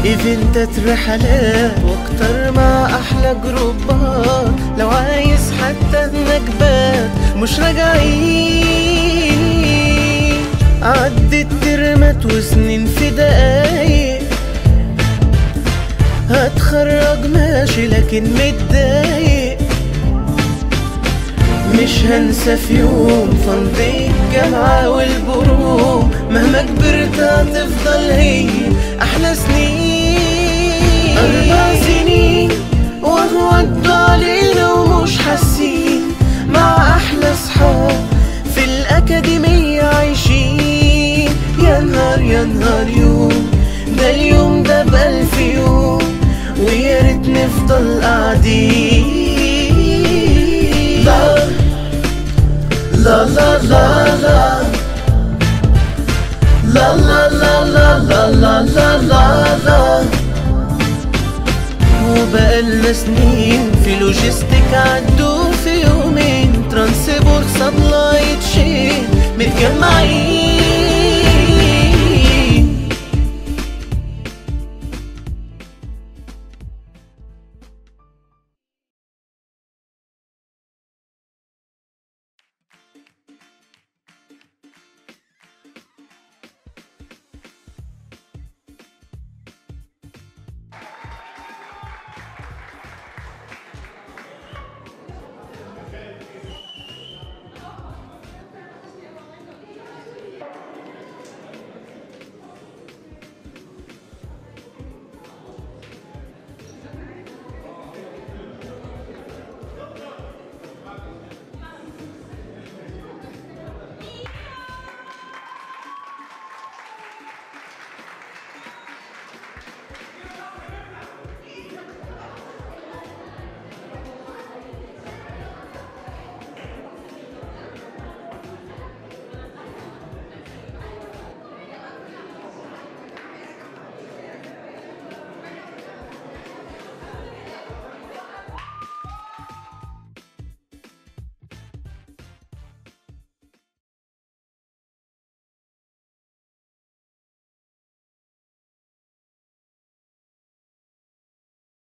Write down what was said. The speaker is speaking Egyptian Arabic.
ايفنتات رحلات واكتر مع احلى جروبات لو عايز حتى النكبات مش راجعين عدت ترمت وسنين في دقايق هتخرج ماشي لكن متضايق مش هنسى في يوم فندق الجامعة والبروم مهما كبرت هتفضل هي أحلى سنين أربع سنين وهو عدوا علينا ومش حاسين مع أحلى صحاب في الأكاديمية عايشين يا نهار يا نهار يوم ده اليوم ده بألف يوم ويا ريت نفضل قاعدين لا لا لا لا لا لا لا لا لا لا لا لا لا لا وبقالنا سنين في لوجيستيك عدوا في يومين ترانسبورت سبلاي تشين متجمعين